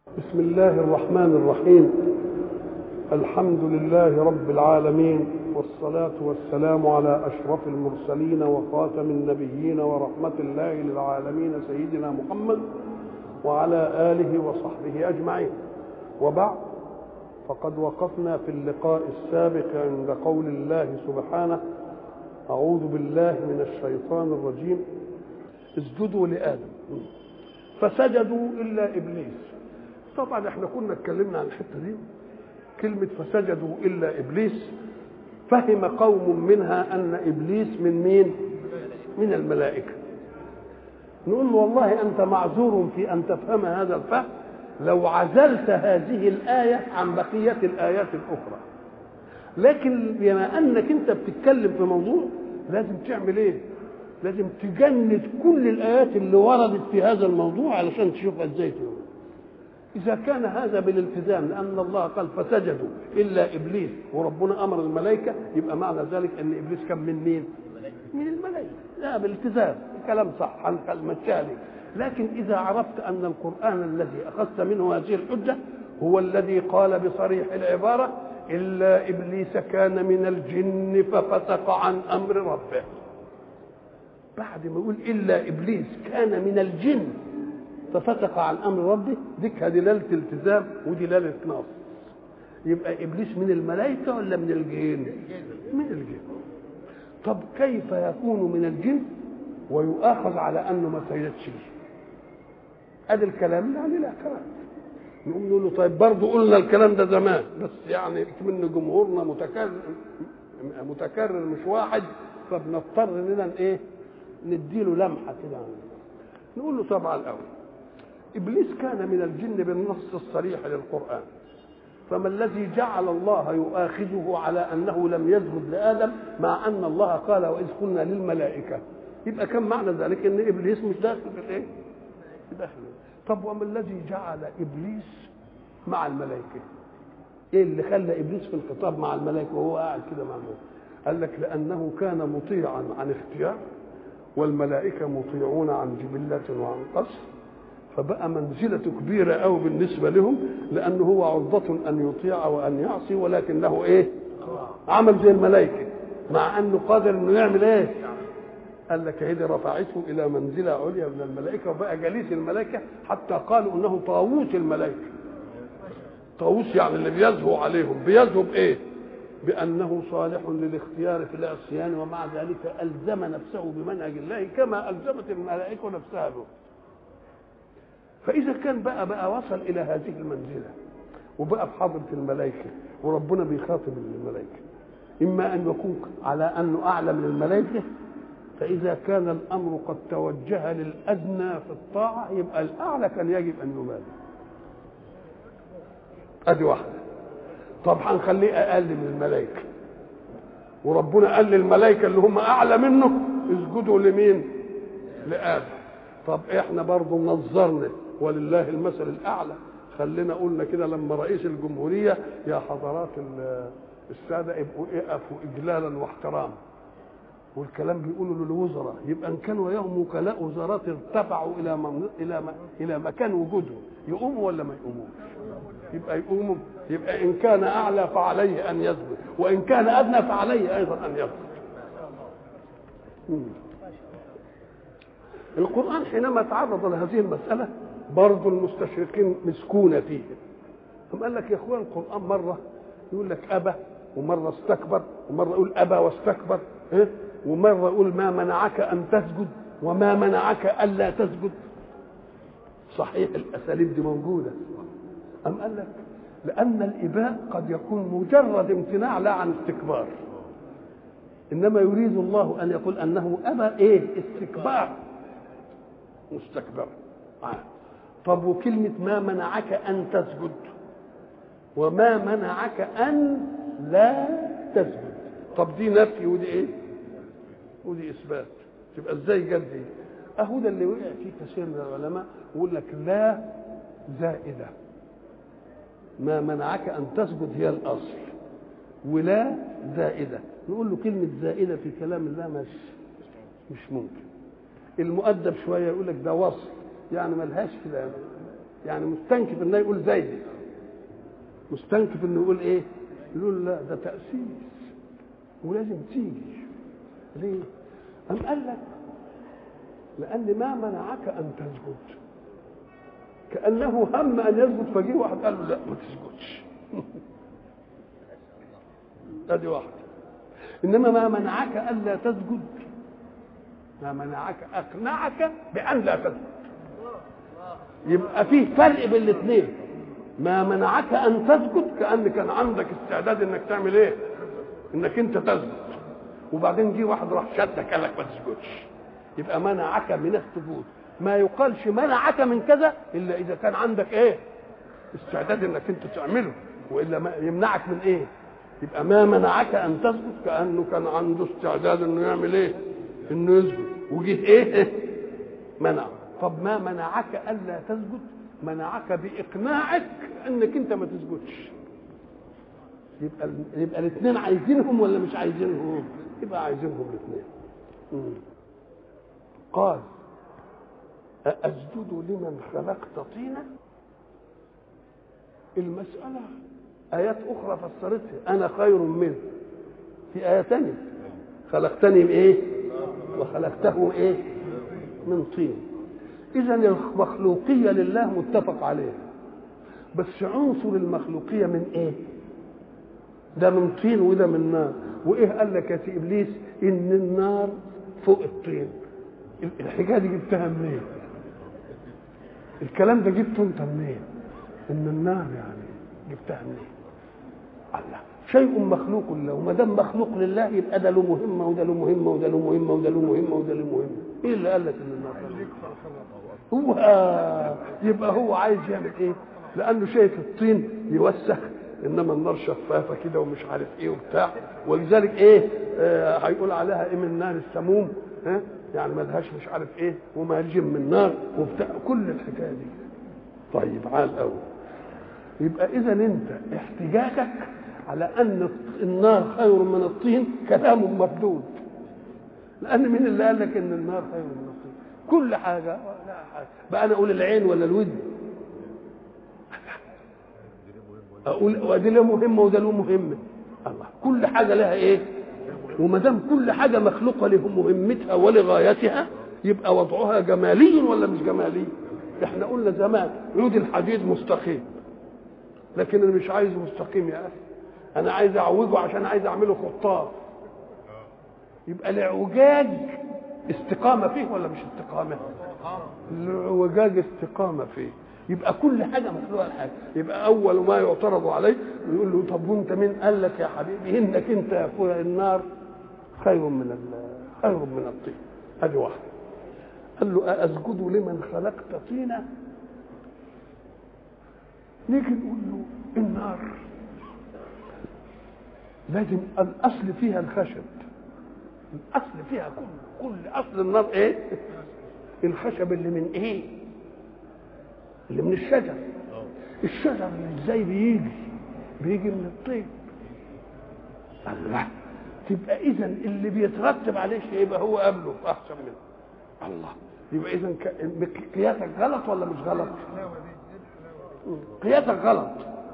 بسم الله الرحمن الرحيم الحمد لله رب العالمين والصلاة والسلام على أشرف المرسلين وخاتم النبيين ورحمة الله للعالمين سيدنا محمد وعلى آله وصحبه أجمعين وبعد فقد وقفنا في اللقاء السابق عند قول الله سبحانه أعوذ بالله من الشيطان الرجيم اسجدوا لآدم فسجدوا إلا إبليس طبعا احنا كنا اتكلمنا عن الحته دي كلمه فسجدوا الا ابليس فهم قوم منها ان ابليس من مين من الملائكه نقول له والله انت معذور في ان تفهم هذا الفهم لو عزلت هذه الايه عن بقيه الايات الاخرى لكن بما انك انت بتتكلم في موضوع لازم تعمل ايه لازم تجند كل الايات اللي وردت في هذا الموضوع علشان تشوفها ازاي تقول إذا كان هذا بالالتزام لأن الله قال فسجدوا إلا إبليس وربنا أمر الملائكة يبقى معنى ذلك أن إبليس كان من مين؟ من الملائكة لا بالالتزام كلام صح هنمشيها لكن إذا عرفت أن القرآن الذي أخذت منه هذه الحجة هو الذي قال بصريح العبارة إلا إبليس كان من الجن ففسق عن أمر ربه بعد ما يقول إلا إبليس كان من الجن ففتق عن امر ربه ديك دلاله التزام ودلاله نص يبقى ابليس من الملائكه ولا من الجن من الجن طب كيف يكون من الجن ويؤاخذ على انه ما سيدش ادي الكلام يعني لا كلام نقوم نقول له طيب برضه قلنا الكلام ده زمان بس يعني من جمهورنا متكرر متكرر مش واحد فبنضطر اننا ايه نديله لمحه كده نقول له طبعا الاول ابليس كان من الجن بالنص الصريح للقران فما الذي جعل الله يؤاخذه على انه لم يسجد لادم مع ان الله قال واذ قلنا للملائكه يبقى كان معنى ذلك ان ابليس مش داخل في الايه؟ داخل طب وما الذي جعل ابليس مع الملائكه؟ ايه اللي خلى ابليس في الخطاب مع الملائكه وهو قاعد كده مع الملائكه؟ قال لك لانه كان مطيعا عن اختيار والملائكه مطيعون عن جبله وعن قصر فبقى منزلته كبيرة أوي بالنسبة لهم لأنه هو عرضة أن يطيع وأن يعصي ولكن له إيه؟ عمل زي الملائكة مع أنه قادر أنه يعمل إيه؟ قال لك هذه رفعته إلى منزلة عليا من الملائكة وبقى جليس الملائكة حتى قالوا أنه طاووس الملائكة طاووس يعني اللي بيزهو عليهم بيزهو بإيه؟ بأنه صالح للاختيار في العصيان ومع ذلك ألزم نفسه بمنهج الله كما ألزمت الملائكة نفسها به فإذا كان بقى بقى وصل إلى هذه المنزلة وبقى في حضرة الملائكة وربنا بيخاطب الملائكة إما أن يكون على أنه أعلى من الملائكة فإذا كان الأمر قد توجه للأدنى في الطاعة يبقى الأعلى كان يجب أن يبالي أدي واحدة طب هنخليه أقل من الملائكة وربنا قال للملائكة اللي هم أعلى منه اسجدوا لمين؟ لآدم طب احنا برضه نظرنا ولله المثل الاعلى خلينا قلنا كده لما رئيس الجمهوريه يا حضرات الساده ابقوا اقفوا اجلالا واحتراما والكلام بيقولوا للوزراء يبقى ان كان وياهم وكلاء وزارات ارتفعوا الى من الى ما الى مكان وجودهم يقوموا ولا ما يقوموش؟ يبقى يقوموا يبقى ان كان اعلى فعليه ان يسجد وان كان ادنى فعليه ايضا ان يسجد. القرآن حينما تعرض لهذه المسألة برضه المستشرقين مسكونة فيه ثم قال لك يا اخوان القرآن مرة يقول لك أبى ومرة استكبر ومرة يقول أبى واستكبر إيه؟ ومرة يقول ما منعك أن تسجد وما منعك ألا تسجد صحيح الأساليب دي موجودة أم قال لك لأن الإباء قد يكون مجرد امتناع لا عن استكبار إنما يريد الله أن يقول أنه أبى إيه استكبار مستكبرا آه. طب وكلمة ما منعك أن تسجد وما منعك أن لا تسجد طب دي نفي ودي إيه ودي إثبات تبقى إزاي جد دي أهو ده اللي وقع فيه كثير من العلماء يقول لك لا زائدة ما منعك أن تسجد هي الأصل ولا زائدة نقول له كلمة زائدة في كلام الله مش مش ممكن المؤدب شويه يقول لك ده وصف يعني ملهاش كده يعني مستنكف انه يقول زي مستنكف انه يقول ايه يقول لا ده تاسيس ولازم تيجي ليه ام قال لك لان ما منعك ان تسجد كانه هم ان يسجد فجيه واحد قال له لا ما تسجدش ادي واحده انما ما منعك الا تسجد ما منعك اقنعك بان لا تسجد يبقى فيه فرق بين الاثنين ما منعك ان تسجد كان كان عندك استعداد انك تعمل ايه انك انت تسجد وبعدين جه واحد راح شدك قال لك ما تسجدش يبقى منعك من السجود ما يقالش منعك من كذا الا اذا كان عندك ايه استعداد انك انت تعمله والا ما يمنعك من ايه يبقى ما منعك ان تسجد كانه كان عنده استعداد انه يعمل ايه انه يسجد وجه ايه منع طب ما منعك الا تسجد منعك باقناعك انك انت ما تسجدش يبقى يبقى الاثنين عايزينهم ولا مش عايزينهم يبقى عايزينهم الاثنين قال أأسجد لمن خلقت طينا المسألة آيات أخرى فسرتها أنا خير منه في آية ثانية خلقتني بإيه وخلقته إيه من طين إذا المخلوقية لله متفق عليه بس عنصر المخلوقية من إيه ده من طين وده من نار وإيه قال لك يا سي إبليس إن النار فوق الطين الحكاية دي جبتها منين الكلام ده جبته انت منين ان النار يعني جبتها منين الله شيء مخلوق له وما دام مخلوق لله يبقى ده له مهمه وده له مهمه وده له مهمه وده له مهمه وده له مهمه ايه اللي قال لك ان النار هو آه يبقى هو عايز يعمل ايه لانه شايف الطين يوسخ انما النار شفافه كده ومش عارف ايه وبتاع ولذلك ايه آه هيقول عليها ايه من نار السموم ها آه يعني ملهاش مش عارف ايه ومهرجم من نار وبتاع كل الحكايه دي طيب عال قوي يبقى اذا انت احتجاجك على ان النار خير من الطين كلام مردود لان مين اللي قال لك ان النار خير من الطين كل حاجه لا حاجة. بقى انا اقول العين ولا الودن اقول ودي له مهمه وده له مهمه الله كل حاجه لها ايه وما دام كل حاجه مخلوقه له مهمتها ولغايتها يبقى وضعها جمالي ولا مش جمالي احنا قلنا زمان عود الحديد مستقيم لكن انا مش عايزه مستقيم يا اخي انا عايز اعوجه عشان عايز اعمله خطاف يبقى الاعوجاج استقامه فيه ولا مش استقامه الاعوجاج استقامه فيه يبقى كل حاجه مخلوقه لحاجه يبقى اول ما يعترض عليه يقول له طب وانت مين قال لك يا حبيبي انك انت يا اخويا النار خير من خير من الطين ادي واحده قال له أأسجد لمن خلقت طينا نيجي نقول له النار لازم الاصل فيها الخشب الاصل فيها كل كل اصل النار ايه الخشب اللي من ايه اللي من الشجر الشجر اللي ازاي بيجي بيجي من الطين الله تبقى اذا اللي بيترتب عليه شيء يبقى هو قبله احسن منه الله يبقى اذا قياسك غلط ولا مش غلط قياسك غلط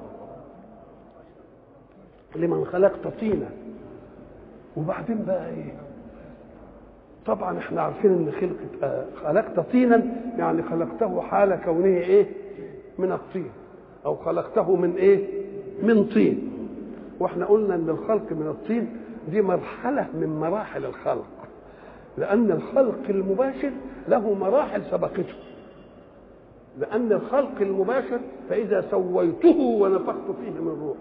لمن خلقت طينا وبعدين بقى ايه طبعا احنا عارفين ان خلقت آه خلقت طينا يعني خلقته حال كونه ايه من الطين او خلقته من ايه من طين واحنا قلنا ان الخلق من الطين دي مرحله من مراحل الخلق لان الخلق المباشر له مراحل سبقته لان الخلق المباشر فاذا سويته ونفخت فيه من روح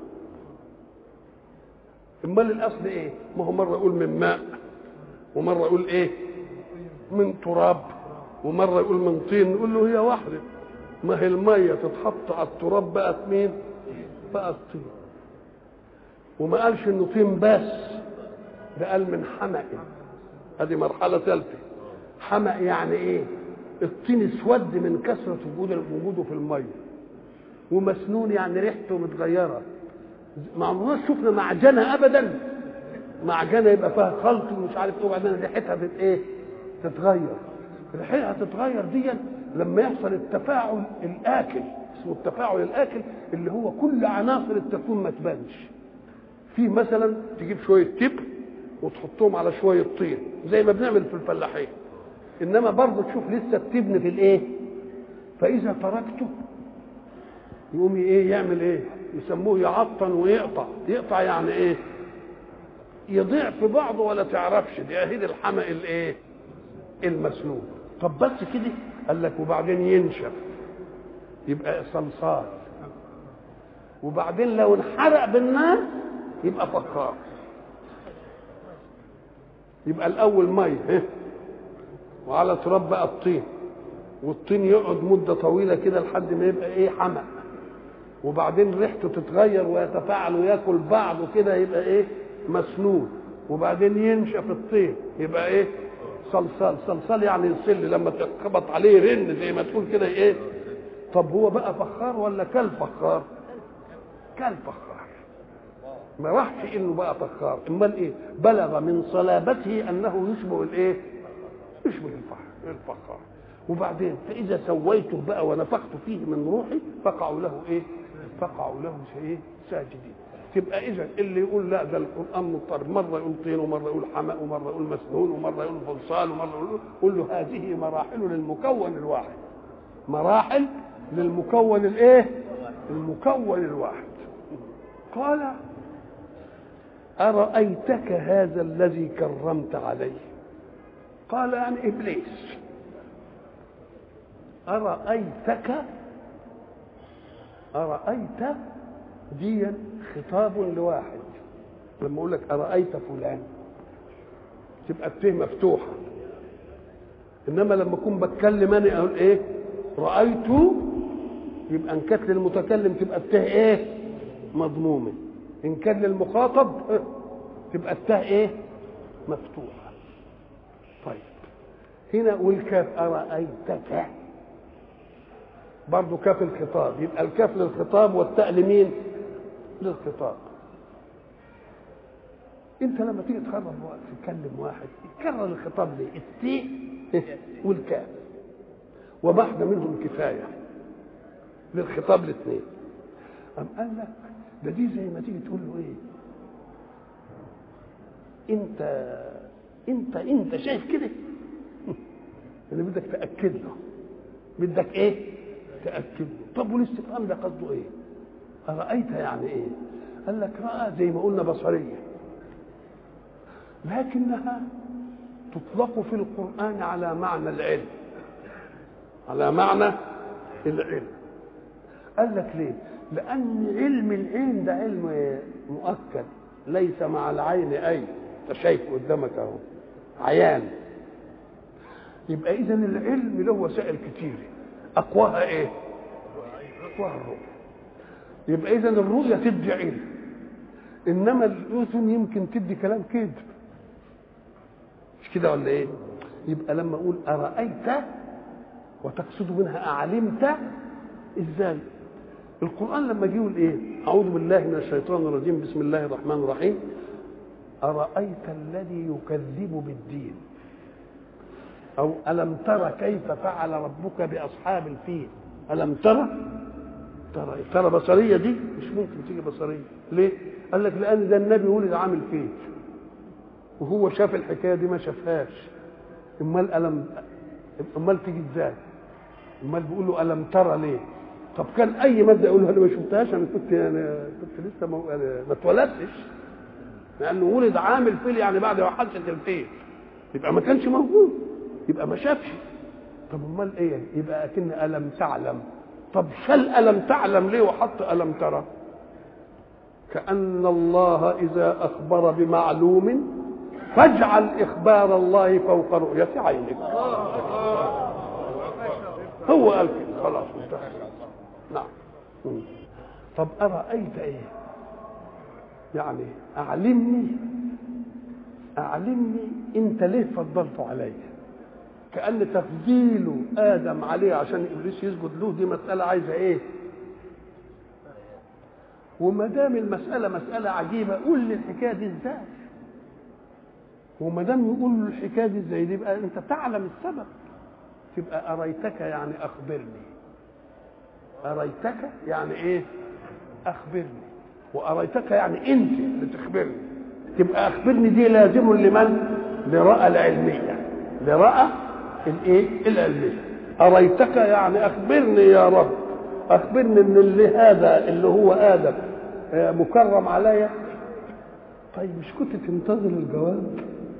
امال الاصل ايه ما هو مره يقول من ماء ومره يقول ايه من تراب ومره يقول من طين نقول له هي واحده ما هي الميه تتحط على التراب بقت مين بقت طين وما قالش انه طين بس ده قال من حمأ هذه مرحله ثالثه حمأ يعني ايه الطين اسود من كثره وجود وجوده في الميه ومسنون يعني ريحته متغيره ما عمرناش شفنا معجنه ابدا معجنه يبقى فيها خلط ومش عارف ايه وبعدين ريحتها بت ايه؟ تتغير ريحتها تتغير دي لما يحصل التفاعل الاكل اسمه التفاعل الاكل اللي هو كل عناصر التكوين ما تبانش في مثلا تجيب شويه تبر وتحطهم على شويه طين زي ما بنعمل في الفلاحين انما برضه تشوف لسه التبن في الايه فاذا تركته يقوم ايه يعمل ايه يسموه يعطن ويقطع يقطع يعني ايه يضيع في بعضه ولا تعرفش دي اهيد الحمق الايه المسنون طب بس كده قال لك وبعدين ينشف يبقى صلصال وبعدين لو انحرق بالنار يبقى فخار يبقى الاول ميه وعلى تراب بقى الطين والطين يقعد مده طويله كده لحد ما يبقى ايه حمق وبعدين ريحته تتغير ويتفاعل وياكل بعض وكده يبقى ايه مسنون وبعدين ينشف الطين يبقى ايه صلصال صلصال يعني يصل لما تخبط عليه رن زي ما تقول كده ايه طب هو بقى فخار ولا كل فخار كل فخار ما راحش انه بقى فخار امال ايه بلغ من صلابته انه يشبه الايه يشبه الفخار الفخار وبعدين فاذا سويته بقى ونفخت فيه من روحي فقعوا له ايه فقعوا له ايه ساجدين تبقى اذا اللي يقول لا ده القران مضطرب مره يقول طين ومره يقول حماء ومره يقول مسنون ومره يقول فلصال ومره يقول قول له هذه مراحل للمكون الواحد مراحل للمكون الايه المكون الواحد قال ارايتك هذا الذي كرمت عليه قال يعني ابليس ارايتك ارايت دي خطاب لواحد لما اقول لك ارايت فلان تبقى الته مفتوحه انما لما اكون بتكلم انا اقول ايه رايت يبقى ان كانت للمتكلم تبقى الته ايه مضمومه ان كان للمخاطب تبقى الته ايه مفتوحه طيب هنا والكاف ارايتك برضه كاف الخطاب يبقى الكاف للخطاب والتاء لمين للخطاب انت لما تيجي تخرب تكلم واحد يكرر الخطاب ليه التي والكاف وواحدة منهم كفاية للخطاب الاثنين أم قال لك ده دي زي ما تيجي تقول له ايه انت انت انت شايف كده اللي بدك تأكد له بدك ايه تأكد له طب والاستفهام ده قصده ايه أرأيت يعني ايه قال لك رأى زي ما قلنا بصرية لكنها تطلق في القرآن على معنى العلم على معنى العلم قال لك ليه لأن علم العين ده علم مؤكد ليس مع العين أي أنت شايف قدامك أهو عيان يبقى إذا العلم له وسائل كتير أقواها إيه؟ أقواها الرؤية يبقى إذا الرؤية تدي علم إنما الأذن يمكن تدي كلام كذب مش كده ولا إيه؟ يبقى لما أقول أرأيت وتقصد منها أعلمت إزاي؟ القرآن لما جه يقول إيه؟ أعوذ بالله من الشيطان الرجيم بسم الله الرحمن الرحيم أرأيت الذي يكذب بالدين أو ألم تر كيف فعل ربك بأصحاب الفيل ألم ترى ترى ترى بصرية دي مش ممكن تيجي بصرية ليه؟ قال لك لأن ده النبي ولد عامل فيل وهو شاف الحكاية دي ما شافهاش أمال ألم أمال تيجي إزاي؟ أمال بيقول له ألم ترى ليه؟ طب كان أي مادة يقول له أنا ما شفتهاش أنا كنت أنا كنت لسه ما ما اتولدتش لأنه ولد عامل فيل يعني بعد ما حدث الفيل يبقى ما كانش موجود يبقى ما شافش طب امال ايه يبقى اكن الم تعلم طب شل الم تعلم ليه وحط الم ترى كان الله اذا اخبر بمعلوم فاجعل اخبار الله فوق رؤيه عينك هو قال كده خلاص انتهى نعم طب ارايت ايه يعني اعلمني اعلمني انت ليه فضلته عليّ كأن تفضيل آدم عليه عشان إبليس يسجد له دي مسألة عايزة إيه؟ وما دام المسألة مسألة عجيبة قول لي الحكاية دي إزاي؟ وما دام يقول له الحكاية دي إزاي دي يبقى أنت تعلم السبب تبقى أريتك يعني أخبرني أريتك يعني إيه أخبرني وأريتك يعني أنت اللي تخبرني تبقى أخبرني دي لازم لمن لرأى العلمية لرأى الإيه العلمية أريتك يعني أخبرني يا رب أخبرني إن اللي هذا اللي هو آدم مكرم عليا طيب مش كنت تنتظر الجواب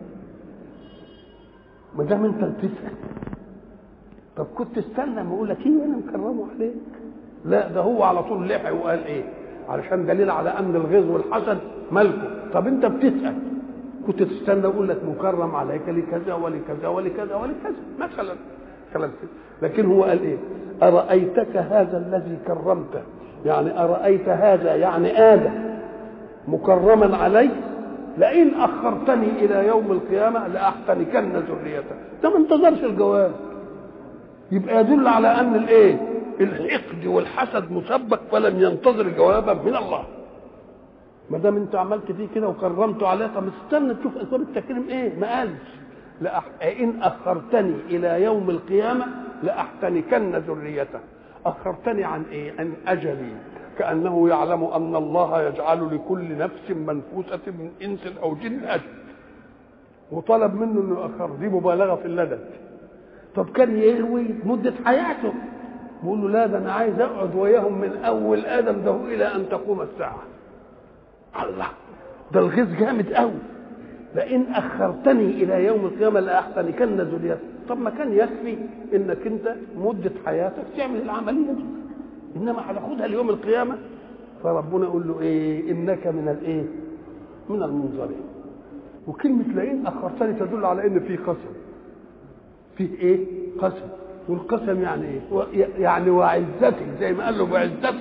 ما دام انت بتسال طب كنت استنى ما اقول لك ايه انا مكرمه عليك لا ده هو على طول لحق وقال ايه علشان دليل على ان الغيظ والحسد ملكه طب انت بتسال كنت تستنى اقول لك مكرم عليك لكذا ولكذا ولكذا ولكذا مثلا كلام لكن هو قال ايه ارايتك هذا الذي كرمته يعني ارايت هذا يعني ادم مكرما علي لئن اخرتني الى يوم القيامه لاحتنكن ذريته ده ما انتظرش الجواب يبقى يدل على ان الايه الحقد والحسد مسبق فلم ينتظر جوابا من الله ما دام انت عملت فيه كده وكرمته عليه طب استنى تشوف اسباب التكريم ايه ما قالش لأح... ان اخرتني الى يوم القيامه لاحتنكن ذريته اخرتني عن ايه عن اجلي كانه يعلم ان الله يجعل لكل نفس منفوسه من انس او جن اجل وطلب منه انه ياخر دي مبالغه في اللدد طب كان يهوي مده حياته بيقول له لا ده انا عايز اقعد وياهم من اول ادم ده الى ان تقوم الساعه الله ده الغيظ جامد قوي لئن اخرتني الى يوم القيامه لاحتنكن ذريتي طب ما كان يكفي انك انت مده حياتك تعمل العمليه دي انما هتاخدها ليوم القيامه فربنا يقول له ايه انك من الايه من المنظرين وكلمه لئن اخرتني تدل على ان في قسم فيه ايه قسم والقسم يعني ايه يعني وعزتك زي ما قال له وعزتك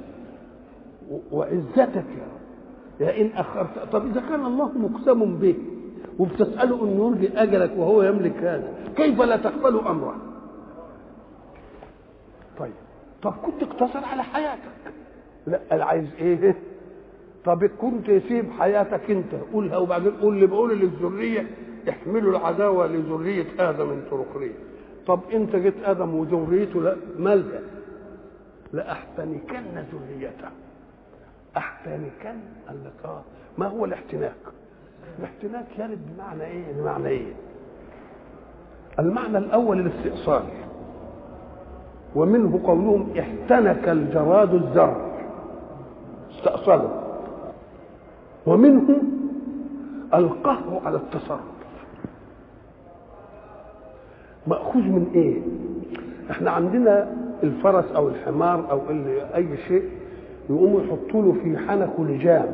وعزتك يا رب لئن اخرت طب اذا كان الله مقسم به وبتساله انه يرجي اجلك وهو يملك هذا كيف لا تقبل امره طيب طب كنت اقتصر على حياتك لا انا عايز ايه طب كنت يسيب حياتك انت قولها وبعدين قول اللي بقول للذريه احملوا العداوه لذريه ادم انتوا رقريه طب انت جيت ادم وذريته لا ملجا لاحتنكن ذريته احتنكن قال لك اه ما هو الاحتناك الاحتناك يرد بمعنى ايه بمعنى ايه المعنى الاول الاستئصال ومنه قولهم احتنك الجراد الزر استأصله ومنه القهر على التصرف مأخوذ من ايه احنا عندنا الفرس او الحمار او اللي اي شيء يقوموا يحطوا له في حنكه لجام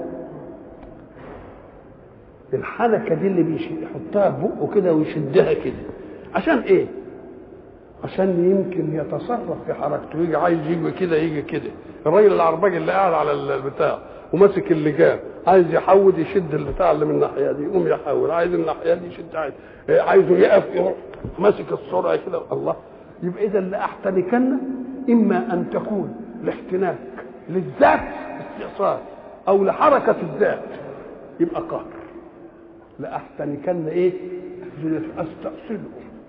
الحنكه دي اللي بيحطها في بقه كده ويشدها كده عشان ايه عشان يمكن يتصرف في حركته يجي عايز يجي كده يجي كده الراجل العرباجي اللي قاعد على البتاع وماسك اللجام عايز يحود يشد البتاع اللي من الناحيه دي يقوم يحول عايز الناحيه دي يشد عايز عايزه يقف يروح ماسك السرعه كده الله يبقى اذا لاحتنكن اما ان تكون الاحتناك للذات استئصال او لحركه الذات يبقى قهر لاحتنكن ايه استأصله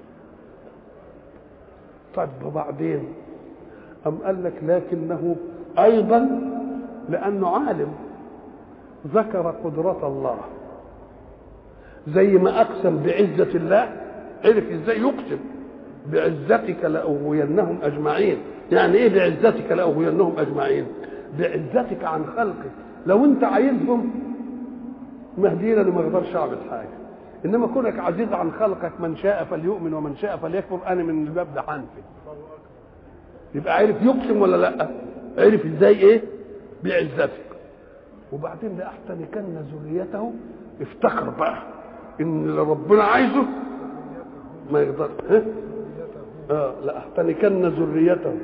طيب وبعدين أم قال لك لكنه أيضا لأنه عالم ذكر قدرة الله زي ما أقسم بعزة الله عرف إزاي يقسم بعزتك لأغوينهم أجمعين يعني إيه بعزتك لأغوينهم أجمعين بعزتك عن خلقك لو أنت عايزهم مهدينا ما اقدرش اعمل حاجه انما كونك عزيز عن خلقك من شاء فليؤمن ومن شاء فليكفر انا من الباب ده حنفي يبقى عرف يقسم ولا لا عرف ازاي ايه بعزتك وبعدين لاحتنكن ذريته افتخر بقى ان اللي ربنا عايزه ما يقدر ها اه لاحتنكن ذريته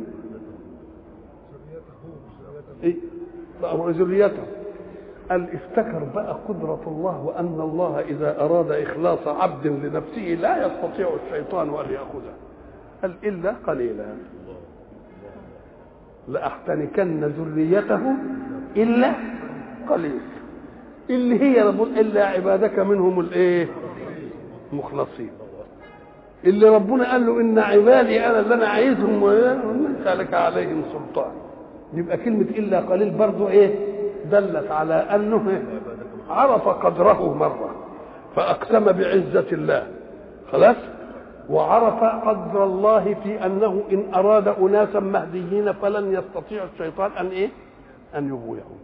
ايه ذريته قال افتكر بقى قدرة الله وأن الله إذا أراد إخلاص عبد لنفسه لا يستطيع الشيطان أن يأخذه قال إلا قليلا لأحتنكن ذريته إلا قليل اللي هي إلا عبادك منهم الإيه مخلصين اللي ربنا قال له ان عبادي انا اللي انا عايزهم وليس لك عليهم سلطان يبقى كلمه الا قليل برضه ايه دلت على انه إيه؟ عرف قدره مره فاقسم بعزه الله خلاص وعرف قدر الله في انه ان اراد اناسا مهديين فلن يستطيع الشيطان ان ايه ان يغويهم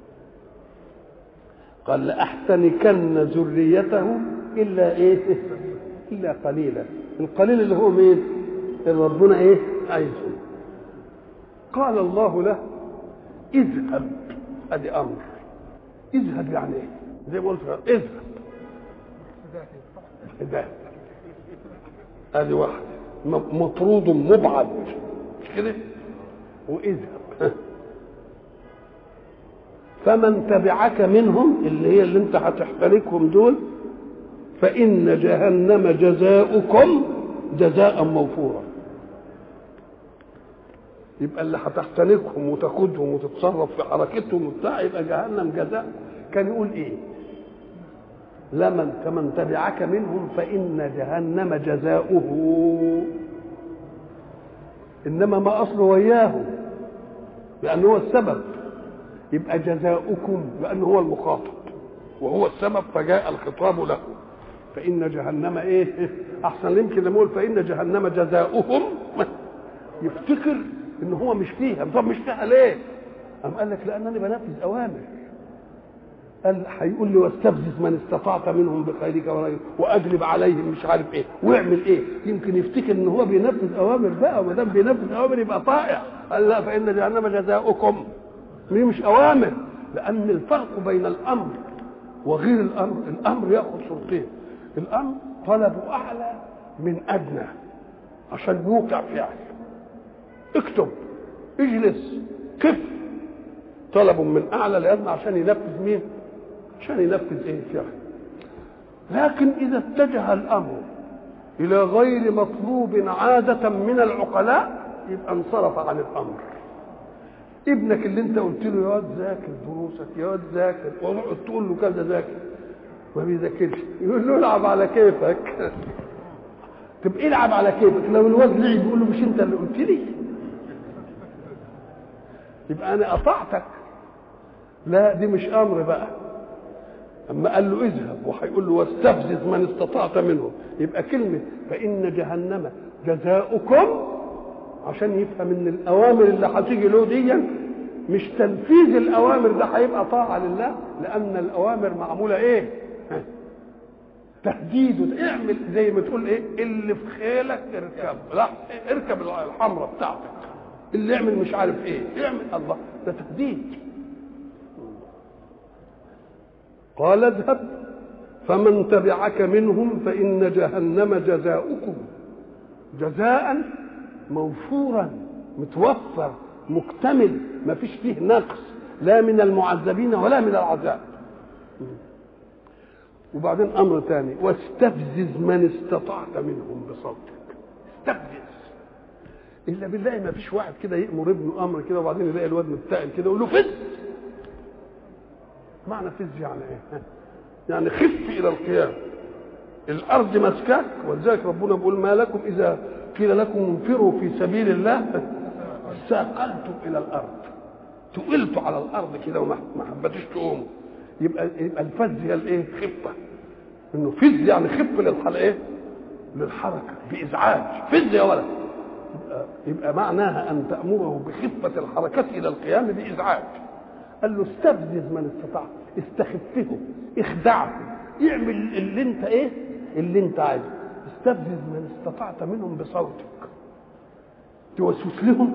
قال لاحتنكن ذريته الا ايه الا قليلا القليل اللي هو مين اللي ربنا ايه عايزه قال الله له اذهب ادي امر اذهب يعني ايه زي ما قلت اذهب ده ادي واحد مطرود مبعد مش كده واذهب فمن تبعك منهم اللي هي اللي انت هتحتركهم دول فإن جهنم جزاؤكم جزاء موفورا يبقى اللي هتحتنكهم وتاخدهم وتتصرف في حركتهم وبتاع يبقى جهنم جزاء كان يقول ايه لمن كمن تبعك منهم فإن جهنم جزاؤه إنما ما أصله وياه لأنه هو السبب يبقى جزاؤكم لأنه هو المخاطب وهو السبب فجاء الخطاب له فإن جهنم إيه أحسن يمكن لما يقول فإن جهنم جزاؤهم يفتكر إن هو مش فيها طب مش فيها ليه؟ أم قال لك لأنني بنفذ أوامر قال هيقول لي واستفزز من استطعت منهم بخيرك ورأيك واجلب عليهم مش عارف ايه واعمل ايه يمكن يفتكر ان هو بينفذ اوامر بقى وما دام بينفذ اوامر يبقى طائع قال لا فان جهنم جزاؤكم دي مش اوامر لان الفرق بين الامر وغير الامر الامر ياخذ صورتين الامر طلبه اعلى من ادنى عشان يوقع فعل اكتب اجلس كف طلب من اعلى لادنى عشان ينفذ مين عشان ينفذ ايه فعل لكن اذا اتجه الامر الى غير مطلوب عاده من العقلاء يبقى انصرف عن الامر ابنك اللي انت قلت له يا واد ذاكر دروسك يا واد ذاكر وتقعد تقول له كذا ذاكر ما بيذاكرش يقول له العب على كيفك طب العب على كيفك لو الواد لعب يقول له مش انت اللي قلت لي يبقى انا قطعتك لا دي مش امر بقى اما قال له اذهب وهيقول له واستفزز من استطعت منهم يبقى كلمه فان جهنم جزاؤكم عشان يفهم ان الاوامر اللي هتيجي له دي مش تنفيذ الاوامر ده هيبقى طاعه لله لان الاوامر معموله ايه تهديد اعمل زي ما تقول ايه اللي في خيلك اركب لا اركب الحمراء بتاعتك اللي يعمل مش عارف ايه اعمل الله ده تهديد قال اذهب فمن تبعك منهم فإن جهنم جزاؤكم جزاء موفورا متوفر مكتمل ما فيش فيه نقص لا من المعذبين ولا من العذاب وبعدين امر ثاني واستفزز من استطعت منهم بصوتك استفزز الا بالله ما فيش واحد كده يامر ابنه امر كده وبعدين يلاقي الواد متقل كده يقول له فز معنى فز يعني ايه يعني خف الى القيام الارض مسكاك ولذلك ربنا بيقول ما لكم اذا قيل لكم انفروا في سبيل الله ساقلتم الى الارض تقلتوا على الارض كده وما حبتوش تقوموا يبقى يبقى الفز هي الايه خفه انه فز يعني خف للحل ايه للحركه بازعاج فز يا ولد يبقى, يبقى معناها ان تامره بخفه الحركه الى القيام بازعاج قال له استفزز من استطاع استخفه اخدعه اعمل اللي انت ايه اللي انت عايزه استفزز من استطعت منهم بصوتك توسوس لهم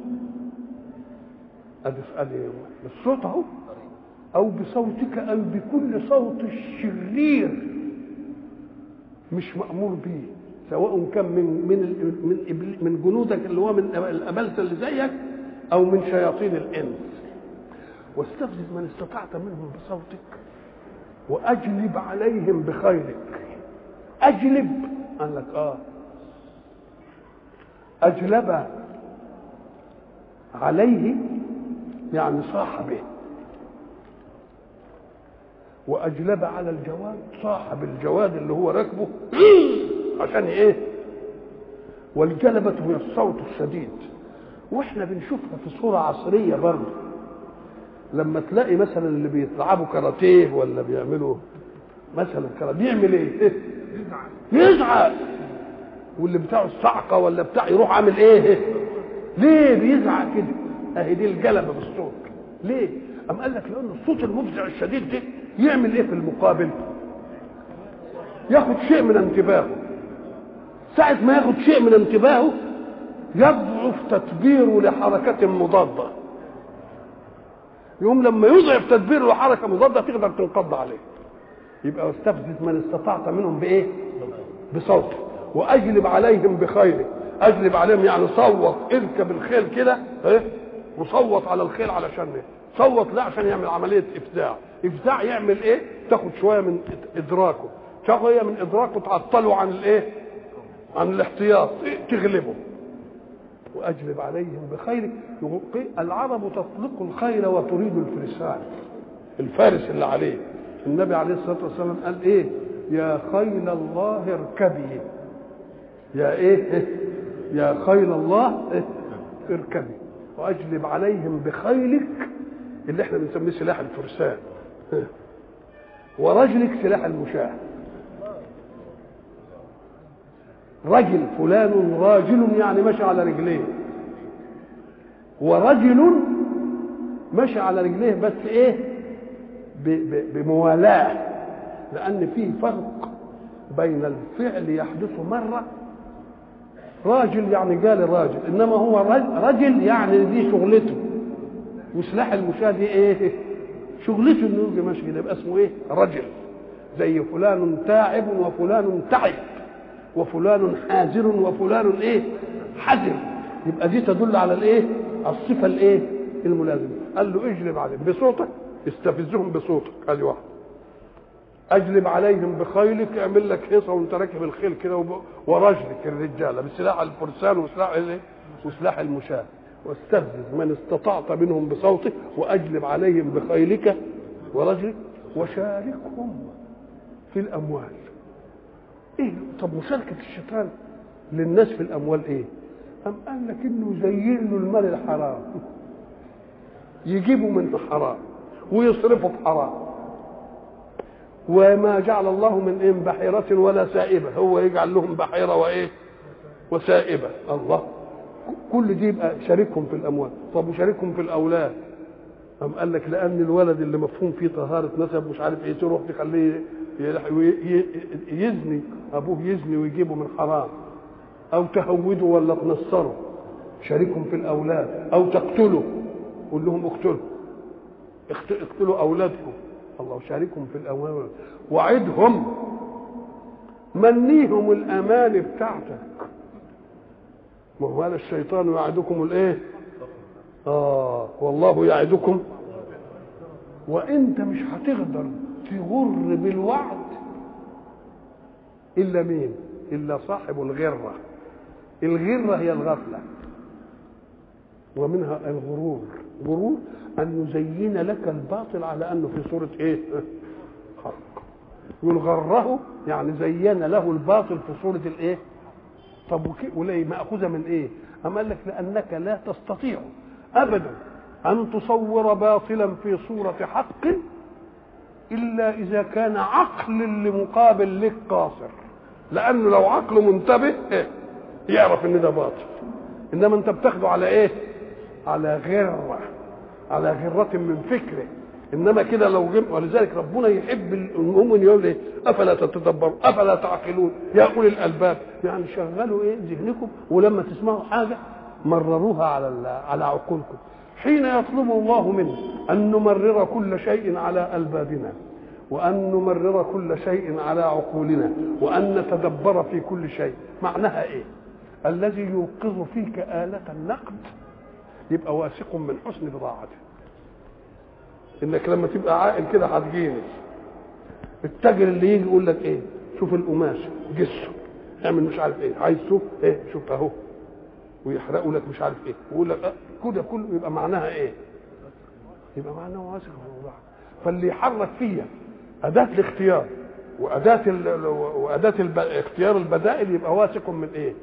ادي ادي بالصوت اهو او بصوتك او بكل صوت الشرير مش مامور به سواء كان من من من من جنودك اللي هو من الابلسه اللي زيك او من شياطين الانس واستفزز من استطعت منهم بصوتك واجلب عليهم بخيرك اجلب قال لك اه اجلب عليه يعني صاح به واجلب على الجواد صاحب الجواد اللي هو راكبه عشان ايه والجلبة هي الصوت الشديد واحنا بنشوفها في صورة عصرية برضه لما تلاقي مثلا اللي بيلعبوا كاراتيه ولا بيعملوا مثلا كاراتيه بيعمل ايه؟ يزعق واللي بتاعه الصعقه ولا بتاع يروح عامل ايه؟ ليه بيزعق كده؟ اهي دي الجلبه بالصوت ليه؟ أم قال لك لأن الصوت المفزع الشديد ده يعمل إيه في المقابل؟ ياخد شيء من انتباهه ساعة ما ياخد شيء من انتباهه يضعف تدبيره لحركة مضادة يوم لما يضعف تدبيره لحركة مضادة تقدر تنقض عليه يبقى واستفزز من استطعت منهم بإيه؟ بصوته وأجلب عليهم بخيرك أجلب عليهم يعني صوت اركب الخيل كده ايه وصوت على الخيل علشان ايه؟ صوت لا عشان يعمل عمليه افزاع افزاع يعمل ايه تاخد شويه من ادراكه شويه من ادراكه تعطله عن الايه عن الاحتياط تغلبه واجلب عليهم بخيرك العرب تطلق الخيل وتريد الفرسان الفارس اللي عليه النبي عليه الصلاه والسلام قال ايه يا خيل الله اركبي يا ايه يا خيل الله اركبي واجلب عليهم بخيلك اللي احنا بنسميه سلاح الفرسان ورجلك سلاح المشاة رجل فلان راجل يعني مشى على رجليه ورجل مشى على رجليه بس ايه بموالاه لان فيه فرق بين الفعل يحدث مره راجل يعني قال راجل انما هو رجل يعني دي شغلته وسلاح المشاة دي ايه شغلته انه يجي ماشي كده يبقى اسمه ايه رجل زي فلان تعب وفلان تعب وفلان حاذر وفلان ايه حذر يبقى دي تدل على الايه الصفه الايه الملازمه قال له اجلب عليهم بصوتك استفزهم بصوتك ادي واحد اجلب عليهم بخيلك اعمل لك هيصه وانت راكب الخيل كده ورجلك الرجاله بسلاح الفرسان وسلاح الايه وسلاح المشاة واستفزز من استطعت منهم بصوتك واجلب عليهم بخيلك ورجلك وشاركهم في الاموال ايه طب مشاركه الشيطان للناس في الاموال ايه ام قال لك انه يزين له المال الحرام يجيبه من حرام ويصرفه في حرام وما جعل الله من إن بحيرة ولا سائبة هو يجعل لهم بحيرة وإيه وسائبة الله كل دي يبقى شاركهم في الأموال طب وشاركهم في الأولاد أم قال لك لأن الولد اللي مفهوم فيه طهارة نسب مش عارف إيه تروح تخليه يزني أبوه يزني ويجيبه من حرام أو تهوده ولا تنصره شاركهم في الأولاد أو تقتله قول لهم اقتلوا اقتلوا أولادكم الله شاركهم في الأموال وعدهم منيهم الأمان بتاعتك ما هو هذا الشيطان يعدكم الايه اه والله يعدكم وانت مش هتقدر تغر بالوعد الا مين الا صاحب الغره الغره هي الغفله ومنها الغرور غرور ان يزين لك الباطل على انه في صوره ايه حق يقول غره يعني زين له الباطل في صوره الايه طب وليه ماخوذه من ايه أم قال لك لانك لا تستطيع ابدا ان تصور باطلا في صوره حق الا اذا كان عقل لمقابل لك قاصر لانه لو عقله منتبه إيه؟ يعرف ان ده باطل انما انت بتاخده على ايه على غره على غرة من فكره انما كده لو جم ولذلك ربنا يحب المؤمن يقول ايه افلا تتدبروا افلا تعقلون يا اولي الالباب يعني شغلوا ايه ذهنكم ولما تسمعوا حاجه مرروها على على عقولكم حين يطلب الله منا ان نمرر كل شيء على البابنا وان نمرر كل شيء على عقولنا وان نتدبر في كل شيء معناها ايه الذي يوقظ فيك آلة النقد يبقى واثق من حسن بضاعته انك لما تبقى عاقل كده هتجيني التاجر اللي يجي يقول لك ايه شوف القماش جسه اعمل مش عارف ايه عايز شوف ايه شوف اهو ويحرقوا لك مش عارف ايه ويقول لك أه كده كله يبقى معناها ايه يبقى معناها واثق من الله فاللي يحرك فيا اداه الاختيار واداه ال... واداه الب... اختيار البدائل يبقى واثق من ايه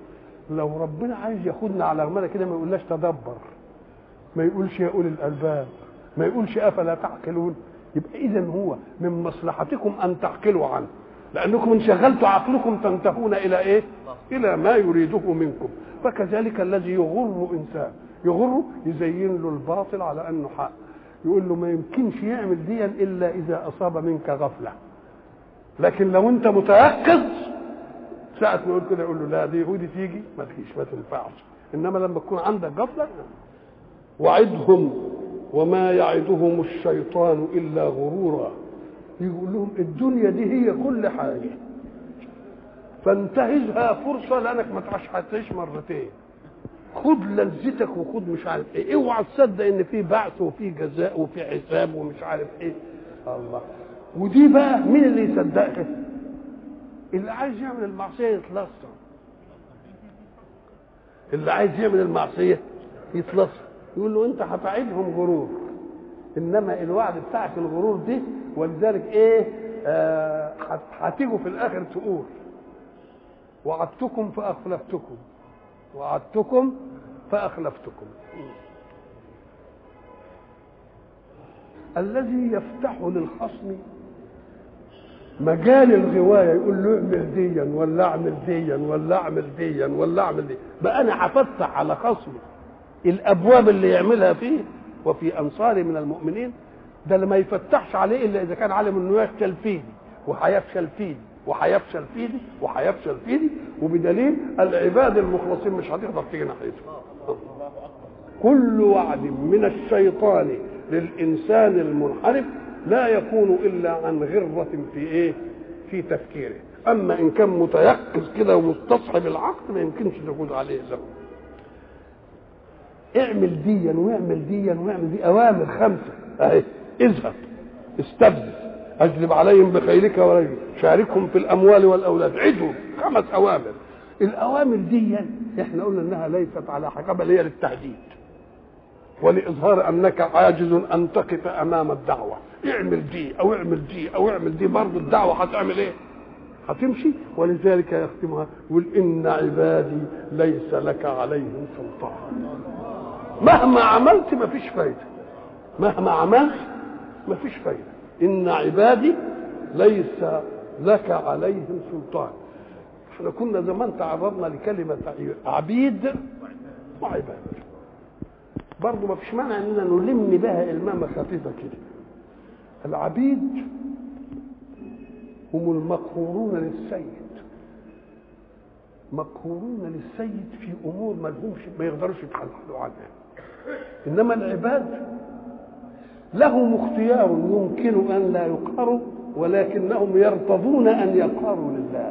لو ربنا عايز ياخدنا على رمالة كده ما يقولناش تدبر ما يقولش يا اولي الالباب ما يقولش افلا تعقلون يبقى اذا هو من مصلحتكم ان تعقلوا عنه لانكم ان شغلتوا عقلكم تنتهون الى ايه الى ما يريده منكم فكذلك الذي يغر انسان يغره يزين له الباطل على انه حق يقول له ما يمكنش يعمل ديا الا اذا اصاب منك غفله لكن لو انت متيقظ ساعة ما يقول كده يقول له لا دي ودي تيجي ما تجيش ما تنفعش انما لما تكون عندك غفله وعدهم وما يعدهم الشيطان الا غرورا يقول لهم الدنيا دي هي كل حاجه فانتهزها فرصه لانك ما تعيش مرتين خد لذتك وخد مش عارف ايه اوعى تصدق ان في بعث وفي جزاء وفي حساب ومش عارف ايه الله ودي بقى مين اللي يصدقها اللي عايز يعمل المعصيه يتلصم اللي عايز يعمل المعصيه يتلصم يقول له انت هتعيدهم غرور انما الوعد بتاعك الغرور دي ولذلك ايه آه هتيجوا في الاخر تقول وعدتكم فاخلفتكم وعدتكم فاخلفتكم الذي يفتح للخصم مجال الغوايه يقول له اعمل ديا ولا اعمل ديا ولا اعمل ديا ولا اعمل ديا بقى انا هفتح على خصمي الابواب اللي يعملها فيه وفي انصاري من المؤمنين ده اللي ما يفتحش عليه الا اذا كان عالم انه يفشل فيه وهيفشل فيه وهيفشل فيه وهيفشل فيه وبدليل العباد المخلصين مش هتقدر تيجي ناحيته كل وعد من الشيطان للانسان المنحرف لا يكون الا عن غره في ايه في تفكيره اما ان كان متيقظ كده ومستصحب العقل ما يمكنش تفوز عليه له اعمل ديا واعمل ديا واعمل دي اوامر خمسه اهي اذهب استبدل اجلب عليهم بخيلك ورجلك شاركهم في الاموال والاولاد عدهم خمس اوامر الاوامر دي احنا قلنا انها ليست على حقيقه بل هي للتهديد ولاظهار انك عاجز ان تقف امام الدعوه اعمل دي او اعمل دي او اعمل دي برضه الدعوه هتعمل ايه هتمشي ولذلك يختمها يقول ان عبادي ليس لك عليهم سلطان مهما عملت مفيش فايده مهما عملت مفيش فايده ان عبادي ليس لك عليهم سلطان احنا كنا زمان تعرضنا لكلمه عبيد وعباد برضه ما فيش مانع اننا نلم بها المامه خفيفه كده العبيد هم المقهورون للسيد مقهورون للسيد في امور ما لهمش ما يقدروش يتحللوا عنها انما العباد لهم اختيار يمكن ان لا يقهروا ولكنهم يرتضون ان يقهروا لله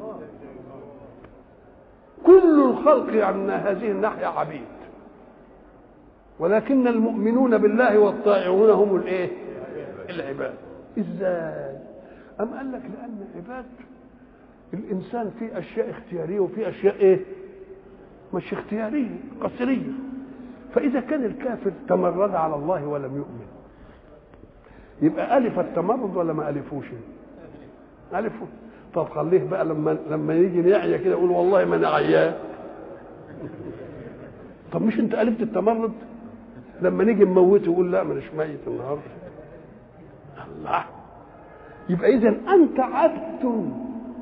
كل الخلق عن هذه الناحيه عبيد ولكن المؤمنون بالله والطائعون هم الايه العباد ازاي ام قال لك لان عباد الانسان فيه اشياء اختياريه وفي اشياء ايه مش اختياريه قصريه فاذا كان الكافر تمرد على الله ولم يؤمن يبقى الف التمرد ولا ما الفوش الفه طب خليه بقى لما لما يجي نعيا كده يقول والله ما انا عيان طب مش انت الفت التمرد لما نيجي نموته يقول لا مانيش ميت النهارده الله يبقى اذا انت عبد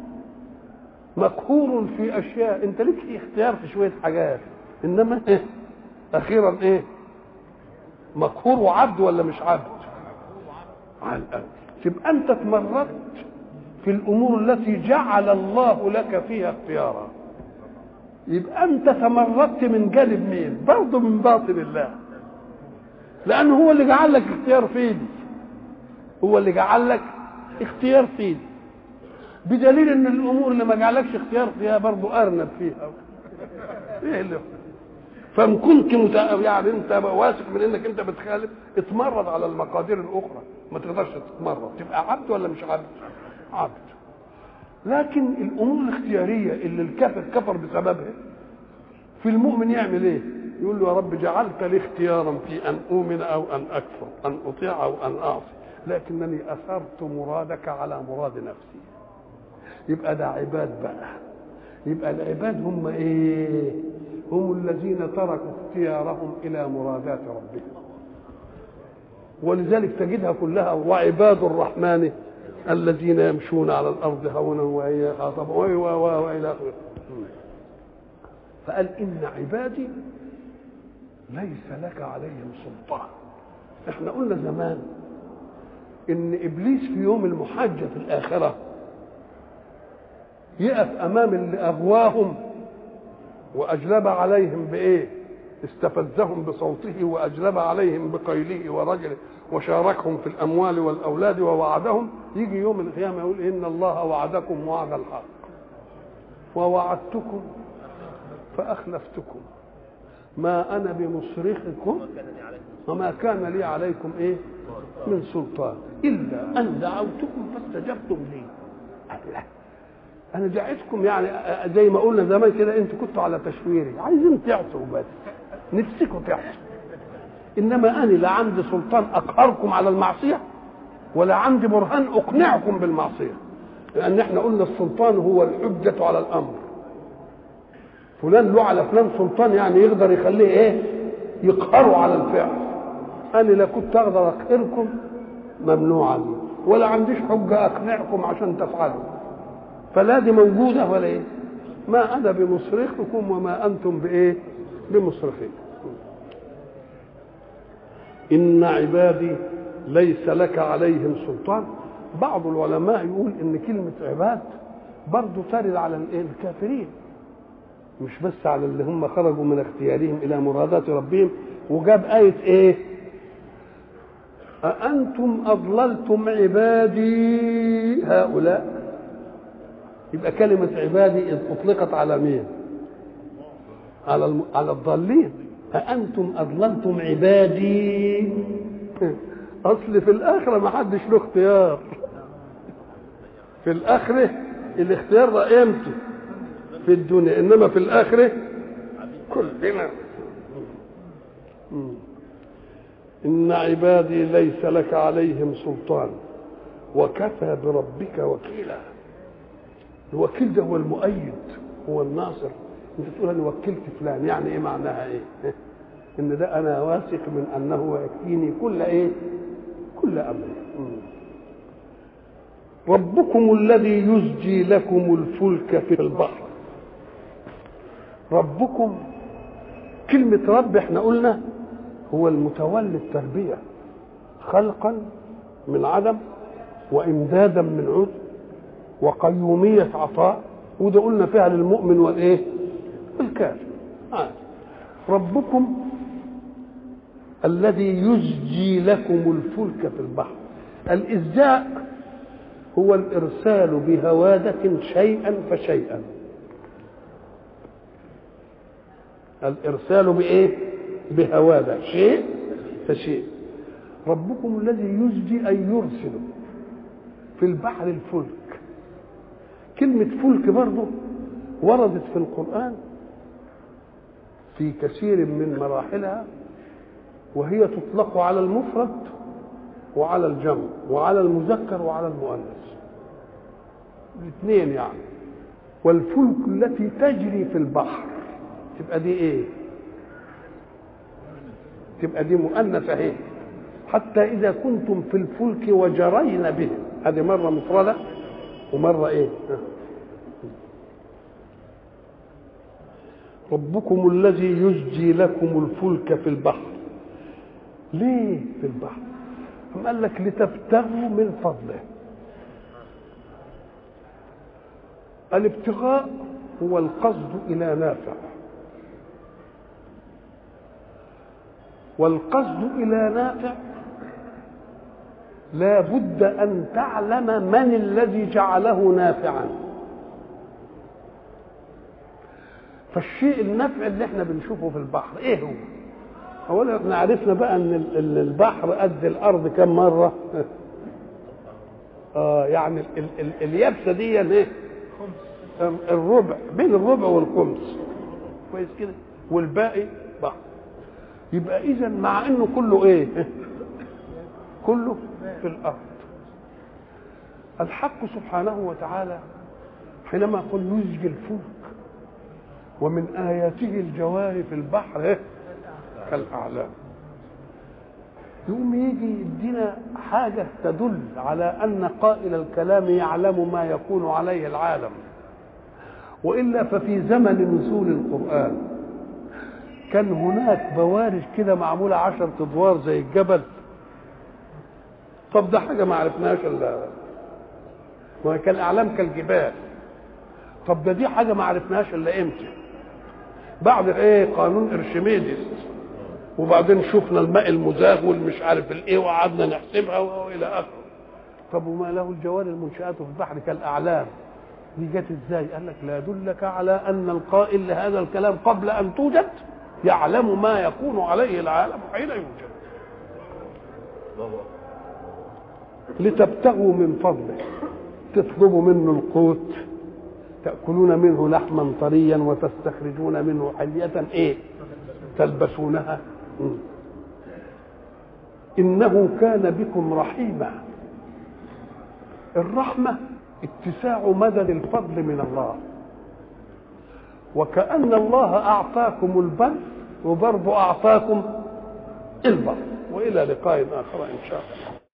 مقهور في اشياء انت ليك اختيار في شويه حاجات انما إيه؟ اخيرا ايه مقهور وعبد ولا مش عبد على الاول تبقى انت تمردت في الامور التي جعل الله لك فيها اختيارا يبقى انت تمردت من جانب مين برضه من باطن الله لانه هو اللي جعل لك اختيار في ايدي هو اللي جعل لك اختيار في ايدي بدليل ان الامور اللي ما جعلكش اختيار فيها برضه ارنب فيها ايه اللي فان كنت مت... يعني انت واثق من انك انت بتخالف اتمرد على المقادير الاخرى ما تقدرش تتمرد تبقى عبد ولا مش عبد عبد لكن الامور الاختياريه اللي الكافر كفر بسببها في المؤمن يعمل ايه يقول له يا رب جعلت لي اختيارا في ان اؤمن او ان اكفر ان اطيع او ان اعصي لكنني اثرت مرادك على مراد نفسي يبقى ده عباد بقى يبقى العباد هم ايه هم الذين تركوا اختيارهم الى مرادات ربهم ولذلك تجدها كلها وعباد الرحمن الذين يمشون على الارض هونا وهي خاطب والى اخره فقال ان عبادي ليس لك عليهم سلطان احنا قلنا زمان ان ابليس في يوم المحاجه في الاخره يقف امام اللي اغواهم واجلب عليهم بايه استفزهم بصوته واجلب عليهم بقيله ورجله وشاركهم في الاموال والاولاد ووعدهم يجي يوم القيامه يقول ان الله وعدكم وعد الحق ووعدتكم فاخلفتكم ما انا بمصرخكم وما كان لي عليكم ايه من سلطان الا ان دعوتكم فاستجبتم لي الله انا دعيتكم يعني زي ما قلنا زمان كده انتوا كنتوا على تشويري عايزين تعصوا بس نفسكم تعصوا انما انا لا عندي سلطان اقهركم على المعصيه ولا عندي برهان اقنعكم بالمعصيه لان احنا قلنا السلطان هو الحجه على الامر فلان له على فلان سلطان يعني يقدر يخليه ايه يقهروا على الفعل انا لا كنت اقدر اقهركم ممنوع لي ولا عنديش حجه اقنعكم عشان تفعلوا فلا دي موجوده ولا ايه ما انا بمصرخكم وما انتم بايه بمصرخين ان عبادي ليس لك عليهم سلطان بعض العلماء يقول ان كلمه عباد برضه ترد على الايه الكافرين مش بس على اللي هم خرجوا من اختيارهم الى مرادات ربهم وجاب ايه ايه أأنتم أضللتم عبادي هؤلاء يبقى كلمة عبادي أطلقت على مين؟ على الم... على الضالين أأنتم أضللتم عبادي أصل في الآخرة ما حدش له اختيار في الآخرة الاختيار ده إمتى؟ في الدنيا إنما في الآخرة كلنا إن عبادي ليس لك عليهم سلطان وكفى بربك وكيلا الوكيل ده هو المؤيد هو الناصر انت تقول انا وكلت فلان يعني ايه معناها ايه ان ده انا واثق من انه يكفيني كل ايه كل امر ربكم الذي يزجي لكم الفلك في البحر ربكم كلمة رب احنا قلنا هو المتولي التربية خلقا من عدم وإمدادا من عود وقيومية عطاء وده قلنا فيها للمؤمن والإيه؟ الكافر آه. ربكم الذي يزجي لكم الفلك في البحر الإزجاء هو الإرسال بهوادة شيئا فشيئا الإرسال بإيه؟ بهوادة شيء فشيء ربكم الذي يزجي أي يرسل في البحر الفلك كلمة فلك برضه وردت في القرآن في كثير من مراحلها وهي تطلق على المفرد وعلى الجمع وعلى المذكر وعلى المؤنث الاثنين يعني والفلك التي تجري في البحر تبقى دي ايه تبقى دي مؤنثة اهي حتى إذا كنتم في الفلك وجرين به هذه مرة مفردة ومرة إيه ربكم الذي يزجي لكم الفلك في البحر ليه في البحر أم قال لك لتبتغوا من فضله الابتغاء هو القصد إلى نافع والقصد إلى نافع لا بد أن تعلم من الذي جعله نافعا فالشيء النفع اللي احنا بنشوفه في البحر ايه هو اولا احنا عرفنا بقى ان البحر قد الارض كم مره اه يعني ال ال اليابسه دي ايه الربع بين الربع والخمس كويس كده والباقي بحر يبقى اذا مع انه كله ايه كله في الارض الحق سبحانه وتعالى حينما يقول يزجي الفلك ومن آياته الجوار في البحر إيه؟ كالأعلام يقوم يجي يدينا حاجة تدل على أن قائل الكلام يعلم ما يكون عليه العالم وإلا ففي زمن نزول القرآن كان هناك بوارج كده معمولة عشر أدوار زي الجبل طب ده حاجة ما عرفناهاش إلا ما كان الأعلام كالجبال طب ده دي حاجة ما عرفناهاش إلا إمتى بعد إيه قانون إرشميدس وبعدين شفنا الماء المزاغ والمش عارف الايه وقعدنا نحسبها والى اخره طب وما له الجوار المنشآت في البحر كالأعلام دي جت ازاي؟ قال لك لا يدلك على أن القائل لهذا الكلام قبل أن توجد يعلم ما يكون عليه العالم حين يوجد لتبتغوا من فضله تطلبوا منه القوت تأكلون منه لحما طريا وتستخرجون منه حلية ايه تلبسونها إنه كان بكم رحيما الرحمة اتساع مدد الفضل من الله وكأن الله أعطاكم البر وبرضه أعطاكم البر وإلى لقاء آخر إن شاء الله